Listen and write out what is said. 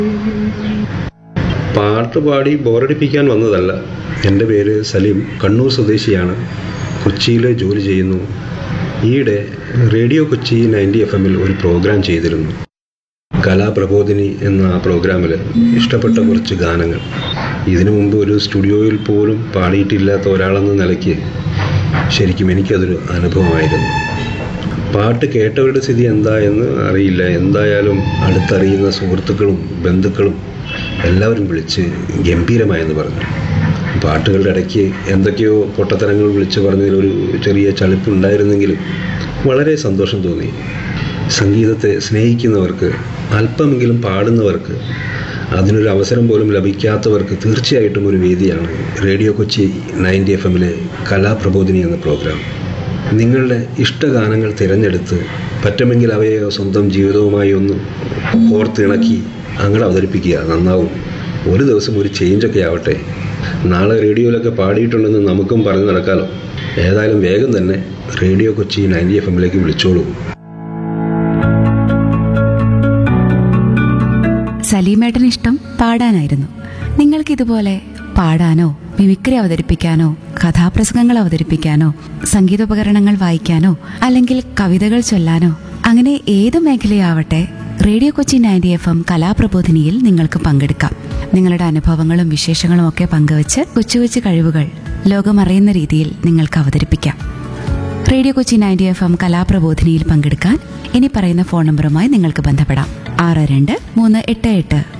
പാട്ട് പാടി ബോറടിപ്പിക്കാൻ വന്നതല്ല എൻ്റെ പേര് സലീം കണ്ണൂർ സ്വദേശിയാണ് കൊച്ചിയിൽ ജോലി ചെയ്യുന്നു ഈയിടെ റേഡിയോ കൊച്ചി നയൻറ്റി എഫ് എമ്മിൽ ഒരു പ്രോഗ്രാം ചെയ്തിരുന്നു കലാപ്രബോധിനി എന്ന ആ പ്രോഗ്രാമിൽ ഇഷ്ടപ്പെട്ട കുറച്ച് ഗാനങ്ങൾ ഇതിനു മുമ്പ് ഒരു സ്റ്റുഡിയോയിൽ പോലും പാടിയിട്ടില്ലാത്ത ഒരാളെന്ന നിലയ്ക്ക് ശരിക്കും എനിക്കതൊരു അനുഭവമായിരുന്നു പാട്ട് കേട്ടവരുടെ സ്ഥിതി എന്താ എന്ന് അറിയില്ല എന്തായാലും അടുത്തറിയുന്ന സുഹൃത്തുക്കളും ബന്ധുക്കളും എല്ലാവരും വിളിച്ച് ഗംഭീരമായെന്ന് പറഞ്ഞു പാട്ടുകളുടെ ഇടയ്ക്ക് എന്തൊക്കെയോ പൊട്ടത്തരങ്ങൾ വിളിച്ച് പറഞ്ഞതിൽ ഒരു ചെറിയ ചളിപ്പുണ്ടായിരുന്നെങ്കിലും വളരെ സന്തോഷം തോന്നി സംഗീതത്തെ സ്നേഹിക്കുന്നവർക്ക് അല്പമെങ്കിലും പാടുന്നവർക്ക് അതിനൊരു അവസരം പോലും ലഭിക്കാത്തവർക്ക് തീർച്ചയായിട്ടും ഒരു വേദിയാണ് റേഡിയോ കൊച്ചി നയൻറ്റി എഫ് എമ്മിലെ കലാപ്രബോധിനി എന്ന പ്രോഗ്രാം നിങ്ങളുടെ ഇഷ്ടഗാനങ്ങൾ തിരഞ്ഞെടുത്ത് പറ്റുമെങ്കിൽ അവയെ സ്വന്തം ജീവിതവുമായി ഒന്ന് ഓർത്തിണക്കി അങ്ങനെ അവതരിപ്പിക്കുക നന്നാവും ഒരു ദിവസം ഒരു ചേഞ്ചൊക്കെ ആവട്ടെ നാളെ റേഡിയോയിലൊക്കെ പാടിയിട്ടുണ്ടെന്ന് നമുക്കും പറഞ്ഞു നടക്കാലോ ഏതായാലും വേഗം തന്നെ റേഡിയോ കൊച്ചി നയൻറ്റി എഫ് എമ്മിലേക്ക് വിളിച്ചോളൂ സലീമേട്ടന് ഇഷ്ടം പാടാനായിരുന്നു നിങ്ങൾക്കിതുപോലെ പാടാനോ മിമിക്രി അവതരിപ്പിക്കാനോ കഥാപ്രസംഗങ്ങൾ അവതരിപ്പിക്കാനോ സംഗീതോപകരണങ്ങൾ വായിക്കാനോ അല്ലെങ്കിൽ കവിതകൾ ചൊല്ലാനോ അങ്ങനെ ഏത് മേഖലയാവട്ടെ radio Kochi ninety F M കലാപ്രബോധിനിയിൽ നിങ്ങൾക്ക് പങ്കെടുക്കാം നിങ്ങളുടെ അനുഭവങ്ങളും വിശേഷങ്ങളും ഒക്കെ പങ്കുവച്ച് കൊച്ചു കൊച്ചു കഴിവുകൾ ലോകമറിയുന്ന രീതിയിൽ നിങ്ങൾക്ക് അവതരിപ്പിക്കാം radio Kochi ninety F M കലാപ്രബോധിനിയിൽ പങ്കെടുക്കാൻ ഇനി പറയുന്ന ഫോൺ നമ്പറുമായി നിങ്ങൾക്ക് ബന്ധപ്പെടാം ആറ് രണ്ട് മൂന്ന് എട്ട് എട്ട്